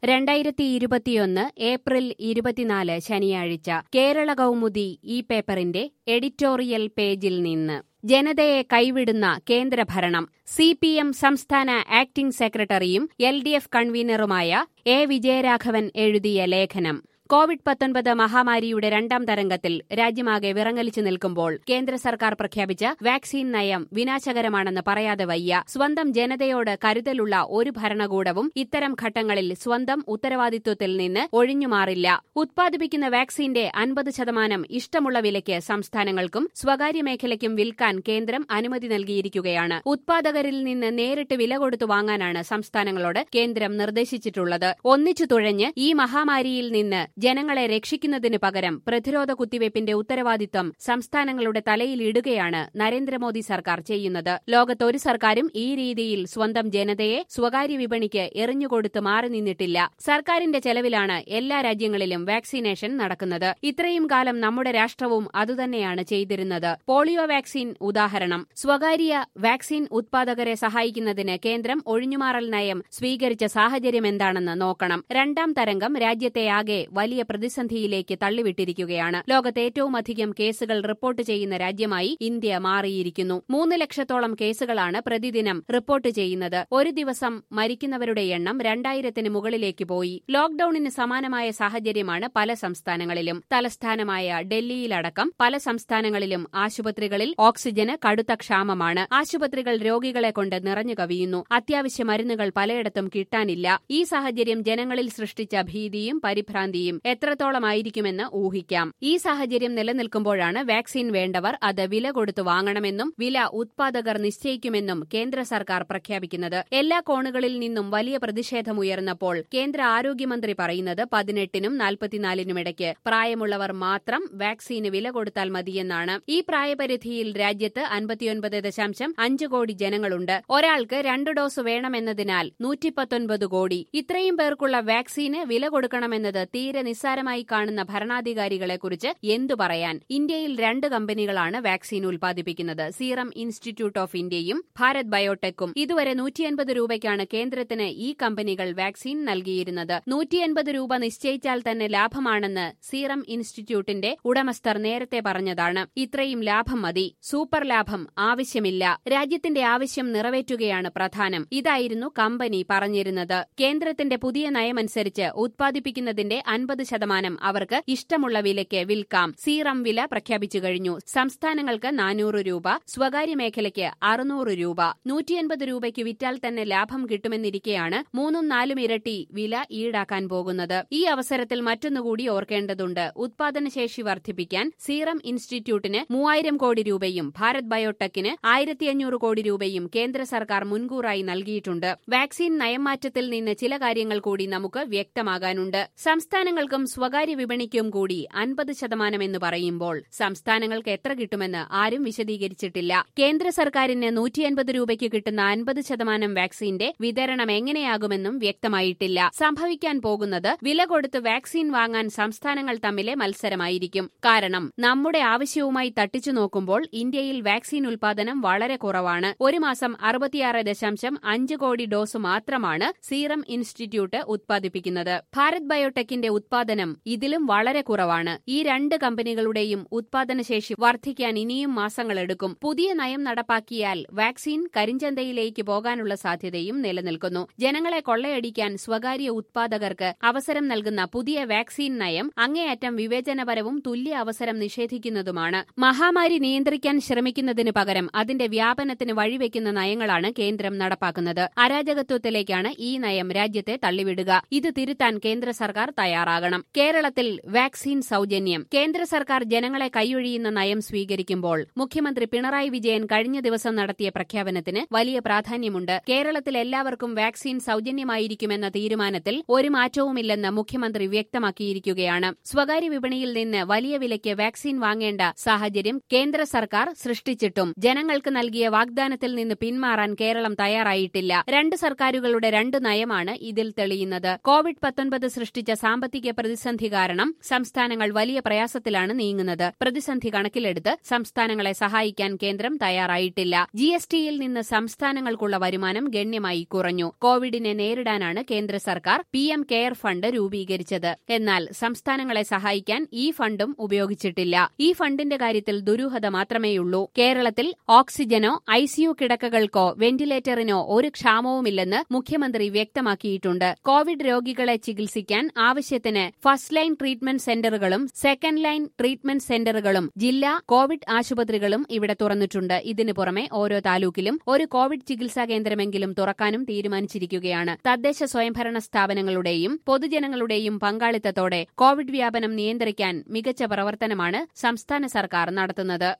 രണ്ടായിരത്തി ഇരുപത്തിയൊന്ന് ഏപ്രിൽ ഇരുപത്തിനാല് ശനിയാഴ്ച കേരള കൗമുദി ഈ പേപ്പറിന്റെ എഡിറ്റോറിയൽ പേജിൽ നിന്ന് ജനതയെ കൈവിടുന്ന കേന്ദ്രഭരണം സി പി എം സംസ്ഥാന ആക്ടിംഗ് സെക്രട്ടറിയും എൽ ഡി എഫ് കൺവീനറുമായ എ വിജയരാഘവൻ എഴുതിയ ലേഖനം കോവിഡ് പത്തൊൻപത് മഹാമാരിയുടെ രണ്ടാം തരംഗത്തിൽ രാജ്യമാകെ വിറങ്ങലിച്ചു നിൽക്കുമ്പോൾ കേന്ദ്ര സർക്കാർ പ്രഖ്യാപിച്ച വാക്സിൻ നയം വിനാശകരമാണെന്ന് പറയാതെ വയ്യ സ്വന്തം ജനതയോട് കരുതലുള്ള ഒരു ഭരണകൂടവും ഇത്തരം ഘട്ടങ്ങളിൽ സ്വന്തം ഉത്തരവാദിത്വത്തിൽ നിന്ന് ഒഴിഞ്ഞുമാറില്ല ഉത്പാദിപ്പിക്കുന്ന വാക്സിന്റെ അൻപത് ശതമാനം ഇഷ്ടമുള്ള വിലയ്ക്ക് സംസ്ഥാനങ്ങൾക്കും സ്വകാര്യ മേഖലയ്ക്കും വിൽക്കാൻ കേന്ദ്രം അനുമതി നൽകിയിരിക്കുകയാണ് ഉത്പാദകരിൽ നിന്ന് നേരിട്ട് വില കൊടുത്തു വാങ്ങാനാണ് സംസ്ഥാനങ്ങളോട് കേന്ദ്രം നിർദ്ദേശിച്ചിട്ടുള്ളത് ഒന്നിച്ചു തുഴഞ്ഞ് ഈ മഹാമാരിയിൽ നിന്ന് ജനങ്ങളെ രക്ഷിക്കുന്നതിനു പകരം പ്രതിരോധ കുത്തിവയ്പ്പിന്റെ ഉത്തരവാദിത്തം സംസ്ഥാനങ്ങളുടെ തലയിൽ ഇടുകയാണ് നരേന്ദ്രമോദി സർക്കാർ ചെയ്യുന്നത് ലോകത്തൊരു സർക്കാരും ഈ രീതിയിൽ സ്വന്തം ജനതയെ സ്വകാര്യ വിപണിക്ക് എറിഞ്ഞുകൊടുത്ത് മാറി നിന്നിട്ടില്ല സർക്കാരിന്റെ ചെലവിലാണ് എല്ലാ രാജ്യങ്ങളിലും വാക്സിനേഷൻ നടക്കുന്നത് ഇത്രയും കാലം നമ്മുടെ രാഷ്ട്രവും അതുതന്നെയാണ് ചെയ്തിരുന്നത് പോളിയോ വാക്സിൻ ഉദാഹരണം സ്വകാര്യ വാക്സിൻ ഉത്പാദകരെ സഹായിക്കുന്നതിന് കേന്ദ്രം ഒഴിഞ്ഞുമാറൽ നയം സ്വീകരിച്ച സാഹചര്യം എന്താണെന്ന് നോക്കണം രണ്ടാം തരംഗം രാജ്യത്തെ ആകെ വലിയ പ്രതിസന്ധിയിലേക്ക് തള്ളിവിട്ടിരിക്കുകയാണ് ലോകത്ത് ഏറ്റവും അധികം കേസുകൾ റിപ്പോർട്ട് ചെയ്യുന്ന രാജ്യമായി ഇന്ത്യ മാറിയിരിക്കുന്നു മൂന്ന് ലക്ഷത്തോളം കേസുകളാണ് പ്രതിദിനം റിപ്പോർട്ട് ചെയ്യുന്നത് ഒരു ദിവസം മരിക്കുന്നവരുടെ എണ്ണം രണ്ടായിരത്തിന് മുകളിലേക്ക് പോയി ലോക്ഡൌണിന് സമാനമായ സാഹചര്യമാണ് പല സംസ്ഥാനങ്ങളിലും തലസ്ഥാനമായ ഡൽഹിയിലടക്കം പല സംസ്ഥാനങ്ങളിലും ആശുപത്രികളിൽ ഓക്സിജന് കടുത്ത ക്ഷാമമാണ് ആശുപത്രികൾ രോഗികളെ കൊണ്ട് നിറഞ്ഞു കവിയുന്നു അത്യാവശ്യ മരുന്നുകൾ പലയിടത്തും കിട്ടാനില്ല ഈ സാഹചര്യം ജനങ്ങളിൽ സൃഷ്ടിച്ച ഭീതിയും പരിഭ്രാന്തിയും എത്രത്തോളമായിരിക്കുമെന്ന് ഊഹിക്കാം ഈ സാഹചര്യം നിലനിൽക്കുമ്പോഴാണ് വാക്സിൻ വേണ്ടവർ അത് വില കൊടുത്തു വാങ്ങണമെന്നും വില ഉത്പാദകർ നിശ്ചയിക്കുമെന്നും കേന്ദ്ര സർക്കാർ പ്രഖ്യാപിക്കുന്നത് എല്ലാ കോണുകളിൽ നിന്നും വലിയ പ്രതിഷേധമുയർന്നപ്പോൾ കേന്ദ്ര ആരോഗ്യമന്ത്രി പറയുന്നത് പതിനെട്ടിനും നാൽപ്പത്തിനാലിനുമിടയ്ക്ക് പ്രായമുള്ളവർ മാത്രം വാക്സിന് വില കൊടുത്താൽ മതിയെന്നാണ് ഈ പ്രായപരിധിയിൽ രാജ്യത്ത് അൻപത്തിയൊൻപത് ദശാംശം അഞ്ച് കോടി ജനങ്ങളുണ്ട് ഒരാൾക്ക് രണ്ട് ഡോസ് വേണമെന്നതിനാൽ നൂറ്റിപ്പത്തൊൻപത് കോടി ഇത്രയും പേർക്കുള്ള വാക്സിന് വില കൊടുക്കണമെന്നത് തീരെ നിസ്സാരമായി കാണുന്ന ഭരണാധികാരികളെക്കുറിച്ച് എന്തു പറയാൻ ഇന്ത്യയിൽ രണ്ട് കമ്പനികളാണ് വാക്സിൻ ഉൽപ്പാദിപ്പിക്കുന്നത് സീറം ഇൻസ്റ്റിറ്റ്യൂട്ട് ഓഫ് ഇന്ത്യയും ഭാരത് ബയോടെക്കും ഇതുവരെ നൂറ്റിയൻപത് രൂപയ്ക്കാണ് കേന്ദ്രത്തിന് ഈ കമ്പനികൾ വാക്സിൻ നൽകിയിരുന്നത് നൂറ്റിയൻപത് രൂപ നിശ്ചയിച്ചാൽ തന്നെ ലാഭമാണെന്ന് സീറം ഇൻസ്റ്റിറ്റ്യൂട്ടിന്റെ ഉടമസ്ഥർ നേരത്തെ പറഞ്ഞതാണ് ഇത്രയും ലാഭം മതി സൂപ്പർ ലാഭം ആവശ്യമില്ല രാജ്യത്തിന്റെ ആവശ്യം നിറവേറ്റുകയാണ് പ്രധാനം ഇതായിരുന്നു കമ്പനി പറഞ്ഞിരുന്നത് കേന്ദ്രത്തിന്റെ പുതിയ നയമനുസരിച്ച് ഉത്പാദിപ്പിക്കുന്നതിന്റെ അൻപത് ശതമാനം അവർക്ക് ഇഷ്ടമുള്ള വിലയ്ക്ക് വിൽക്കാം സീറം വില പ്രഖ്യാപിച്ചു കഴിഞ്ഞു സംസ്ഥാനങ്ങൾക്ക് നാനൂറ് രൂപ സ്വകാര്യ മേഖലയ്ക്ക് അറുന്നൂറ് രൂപ നൂറ്റിയൻപത് രൂപയ്ക്ക് വിറ്റാൽ തന്നെ ലാഭം കിട്ടുമെന്നിരിക്കെയാണ് മൂന്നും നാലും ഇരട്ടി വില ഈടാക്കാൻ പോകുന്നത് ഈ അവസരത്തിൽ മറ്റൊന്നുകൂടി ഓർക്കേണ്ടതുണ്ട് ഉത്പാദനശേഷി വർദ്ധിപ്പിക്കാൻ സീറം ഇൻസ്റ്റിറ്റ്യൂട്ടിന് മൂവായിരം കോടി രൂപയും ഭാരത് ബയോടെക്കിന് ആയിരത്തി അഞ്ഞൂറ് കോടി രൂപയും കേന്ദ്ര സർക്കാർ മുൻകൂറായി നൽകിയിട്ടുണ്ട് വാക്സിൻ നയംമാറ്റത്തിൽ നിന്ന് ചില കാര്യങ്ങൾ കൂടി നമുക്ക് വ്യക്തമാകാനുണ്ട് സംസ്ഥാനങ്ങൾക്കും സ്വകാര്യ വിപണിക്കും കൂടി അൻപത് ശതമാനം എന്ന് പറയുമ്പോൾ സംസ്ഥാനങ്ങൾക്ക് എത്ര കിട്ടുമെന്ന് ആരും വിശദീകരിച്ചിട്ടില്ല കേന്ദ്ര സർക്കാരിന് നൂറ്റിയൻപത് രൂപയ്ക്ക് കിട്ടുന്ന അൻപത് ശതമാനം വാക്സിന്റെ വിതരണം എങ്ങനെയാകുമെന്നും വ്യക്തമായിട്ടില്ല സംഭവിക്കാൻ പോകുന്നത് വില കൊടുത്ത് വാക്സിൻ വാങ്ങാൻ സംസ്ഥാനങ്ങൾ തമ്മിലെ മത്സരമായിരിക്കും കാരണം നമ്മുടെ ആവശ്യവുമായി തട്ടിച്ചു നോക്കുമ്പോൾ ഇന്ത്യയിൽ വാക്സിൻ ഉൽപാദനം വളരെ കുറവാണ് ഒരു മാസം അറുപത്തിയാറ് ദശാംശം അഞ്ച് കോടി ഡോസ് മാത്രമാണ് സീറം ഇൻസ്റ്റിറ്റ്യൂട്ട് ഉത്പാദിപ്പിക്കുന്നത് ഭാരത് ബയോടെക്കിന്റെ ഉത്പാദനം ഇതിലും വളരെ കുറവാണ് ഈ രണ്ട് കമ്പനികളുടെയും ഉത്പാദനശേഷി വർദ്ധിക്കാൻ ഇനിയും മാസങ്ങളെടുക്കും പുതിയ നയം നടപ്പാക്കിയാൽ വാക്സിൻ കരിഞ്ചന്തയിലേക്ക് പോകാനുള്ള സാധ്യതയും നിലനിൽക്കുന്നു ജനങ്ങളെ കൊള്ളയടിക്കാൻ സ്വകാര്യ ഉത്പാദകർക്ക് അവസരം നൽകുന്ന പുതിയ വാക്സിൻ നയം അങ്ങേയറ്റം വിവേചനപരവും തുല്യ അവസരം നിഷേധിക്കുന്നതുമാണ് മഹാമാരി നിയന്ത്രിക്കാൻ ശ്രമിക്കുന്നതിന് പകരം അതിന്റെ വ്യാപനത്തിന് വഴിവെക്കുന്ന നയങ്ങളാണ് കേന്ദ്രം നടപ്പാക്കുന്നത് അരാജകത്വത്തിലേക്കാണ് ഈ നയം രാജ്യത്തെ തള്ളിവിടുക ഇത് തിരുത്താൻ കേന്ദ്ര സർക്കാർ തയ്യാറാകണം കേരളത്തിൽ വാക്സിൻ സൌജന്യം കേന്ദ്ര സർക്കാർ ജനങ്ങളെ കൈയൊഴിയുന്ന നയം സ്വീകരിക്കുമ്പോൾ മുഖ്യമന്ത്രി പിണറായി വിജയൻ കഴിഞ്ഞ ദിവസം നടത്തിയ പ്രഖ്യാപനത്തിന് വലിയ പ്രാധാന്യമുണ്ട് കേരളത്തിൽ എല്ലാവർക്കും വാക്സിൻ സൌജന്യമായിരിക്കുമെന്ന തീരുമാനത്തിൽ ഒരു മാറ്റവുമില്ലെന്ന് മുഖ്യമന്ത്രി വ്യക്തമാക്കിയിരിക്കുകയാണ് സ്വകാര്യ വിപണിയിൽ നിന്ന് വലിയ വിലയ്ക്ക് വാക്സിൻ വാങ്ങേണ്ട സാഹചര്യം കേന്ദ്ര സർക്കാർ സൃഷ്ടിച്ചിട്ടും ജനങ്ങൾക്ക് നൽകിയ വാഗ്ദാനത്തിൽ നിന്ന് പിന്മാറാൻ കേരളം തയ്യാറായിട്ടില്ല രണ്ട് സർക്കാരുകളുടെ രണ്ട് നയമാണ് ഇതിൽ തെളിയുന്നത് കോവിഡ് പത്തൊൻപത് സൃഷ്ടിച്ച സാമ്പത്തിക സാമ്പത്തിക പ്രതിസന്ധി കാരണം സംസ്ഥാനങ്ങൾ വലിയ പ്രയാസത്തിലാണ് നീങ്ങുന്നത് പ്രതിസന്ധി കണക്കിലെടുത്ത് സംസ്ഥാനങ്ങളെ സഹായിക്കാൻ കേന്ദ്രം തയ്യാറായിട്ടില്ല ജി എസ് ടിയിൽ നിന്ന് സംസ്ഥാനങ്ങൾക്കുള്ള വരുമാനം ഗണ്യമായി കുറഞ്ഞു കോവിഡിനെ നേരിടാനാണ് കേന്ദ്ര സർക്കാർ പി എം കെയർ ഫണ്ട് രൂപീകരിച്ചത് എന്നാൽ സംസ്ഥാനങ്ങളെ സഹായിക്കാൻ ഈ ഫണ്ടും ഉപയോഗിച്ചിട്ടില്ല ഈ ഫണ്ടിന്റെ കാര്യത്തിൽ ദുരൂഹത മാത്രമേയുള്ളൂ കേരളത്തിൽ ഓക്സിജനോ ഐസിയു കിടക്കകൾക്കോ വെന്റിലേറ്ററിനോ ഒരു ക്ഷാമവുമില്ലെന്ന് മുഖ്യമന്ത്രി വ്യക്തമാക്കിയിട്ടുണ്ട് കോവിഡ് രോഗികളെ ചികിത്സിക്കാൻ ആവശ്യത്തിന് ഫസ്റ്റ് ലൈൻ ട്രീറ്റ്മെന്റ് സെന്ററുകളും സെക്കൻഡ് ലൈൻ ട്രീറ്റ്മെന്റ് സെന്ററുകളും ജില്ലാ കോവിഡ് ആശുപത്രികളും ഇവിടെ തുറന്നിട്ടുണ്ട് ഇതിനു പുറമെ ഓരോ താലൂക്കിലും ഒരു കോവിഡ് ചികിത്സാ കേന്ദ്രമെങ്കിലും തുറക്കാനും തീരുമാനിച്ചിരിക്കുകയാണ് തദ്ദേശ സ്വയംഭരണ സ്ഥാപനങ്ങളുടെയും പൊതുജനങ്ങളുടെയും പങ്കാളിത്തത്തോടെ കോവിഡ് വ്യാപനം നിയന്ത്രിക്കാൻ മികച്ച പ്രവർത്തനമാണ് സംസ്ഥാന സർക്കാർ നടത്തുന്നത്